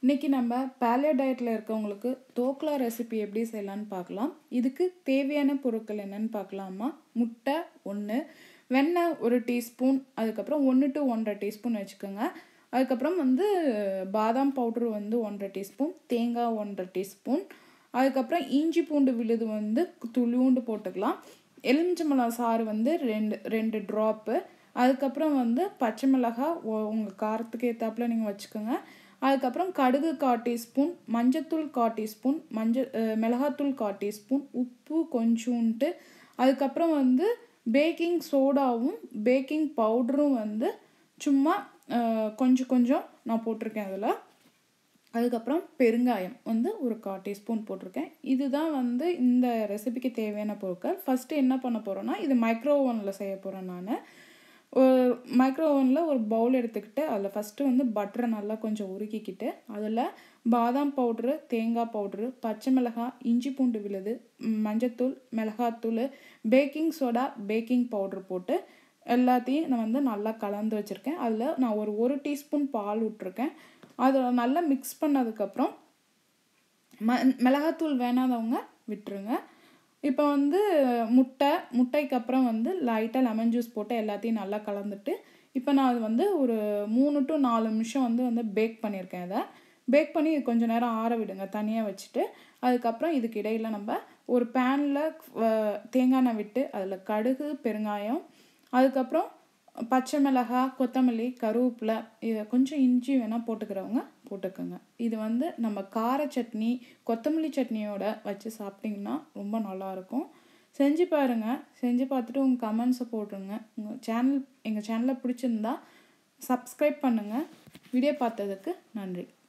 இன்றைக்கி நம்ம பேலியோ டயட்டில் இருக்கவங்களுக்கு தோக்லா ரெசிபி எப்படி செய்யலான்னு பார்க்கலாம் இதுக்கு தேவையான பொருட்கள் என்னன்னு பார்க்கலாமா முட்டை ஒன்று வெண்ணெய் ஒரு டீஸ்பூன் அதுக்கப்புறம் ஒன்று டு ஒன்றரை டீஸ்பூன் வச்சுக்கோங்க அதுக்கப்புறம் வந்து பாதாம் பவுட்ரு வந்து ஒன்றரை டீஸ்பூன் தேங்காய் ஒன்றரை டீஸ்பூன் அதுக்கப்புறம் இஞ்சி பூண்டு விழுது வந்து துளியூண்டு போட்டுக்கலாம் எலுமிச்சம்பழம் சாறு வந்து ரெண்டு ரெண்டு ட்ராப்பு அதுக்கப்புறம் வந்து பச்சை மிளகாய் உங்கள் காரத்துக்கு ஏற்றாப்புல நீங்கள் வச்சுக்கோங்க அதுக்கப்புறம் கடுகு கால் டீஸ்பூன் மஞ்சத்தூள் கால் டீஸ்பூன் மஞ்சள் மிளகாத்தூள் கால் டீஸ்பூன் உப்பு கொஞ்சோன்ட்டு அதுக்கப்புறம் வந்து பேக்கிங் சோடாவும் பேக்கிங் பவுடரும் வந்து சும்மா கொஞ்சம் கொஞ்சம் நான் போட்டிருக்கேன் அதில் அதுக்கப்புறம் பெருங்காயம் வந்து ஒரு கால் டீஸ்பூன் போட்டிருக்கேன் இதுதான் வந்து இந்த ரெசிபிக்கு தேவையான பொருட்கள் ஃபஸ்ட்டு என்ன பண்ண போகிறோன்னா இது மைக்ரோ ஓவனில் செய்ய போகிறேன் நான் ஒரு மைக்ரோ ஓவனில் ஒரு பவுல் எடுத்துக்கிட்டு அதில் ஃபஸ்ட்டு வந்து பட்டரை நல்லா கொஞ்சம் உருக்கிக்கிட்டு அதில் பாதாம் பவுட்ரு தேங்காய் பவுட்ரு பச்சை மிளகாய் இஞ்சி பூண்டு விழுது மஞ்சத்தூள் மிளகாத்தூள் பேக்கிங் சோடா பேக்கிங் பவுட்ரு போட்டு எல்லாத்தையும் நான் வந்து நல்லா கலந்து வச்சுருக்கேன் அதில் நான் ஒரு ஒரு டீஸ்பூன் பால் விட்ருக்கேன் அதை நல்லா மிக்ஸ் பண்ணதுக்கப்புறம் ம மிளகாத்தூள் வேணாதவங்க விட்டுருங்க இப்போ வந்து முட்டை முட்டைக்கு அப்புறம் வந்து லைட்டாக லெமன் ஜூஸ் போட்டு எல்லாத்தையும் நல்லா கலந்துட்டு இப்போ நான் அது வந்து ஒரு மூணு டு நாலு நிமிஷம் வந்து வந்து பேக் பண்ணியிருக்கேன் அதை பேக் பண்ணி கொஞ்சம் நேரம் ஆற விடுங்க தனியாக வச்சுட்டு அதுக்கப்புறம் இதுக்கு இடையில் நம்ம ஒரு பேனில் தேங்காய் எண்ணெய் விட்டு அதில் கடுகு பெருங்காயம் அதுக்கப்புறம் பச்சை மிளகாய் கொத்தமல்லி கருவேப்பிலை இதை கொஞ்சம் இஞ்சி வேணால் போட்டுக்கிறவங்க போட்டுக்கோங்க இது வந்து நம்ம கார சட்னி கொத்தமல்லி சட்னியோட வச்சு சாப்பிட்டிங்கன்னா ரொம்ப நல்லாயிருக்கும் செஞ்சு பாருங்கள் செஞ்சு பார்த்துட்டு உங்கள் கமெண்ட்ஸை போட்டுருங்க உங்கள் சேனல் எங்கள் சேனலை பிடிச்சிருந்தா சப்ஸ்கிரைப் பண்ணுங்கள் வீடியோ பார்த்ததுக்கு நன்றி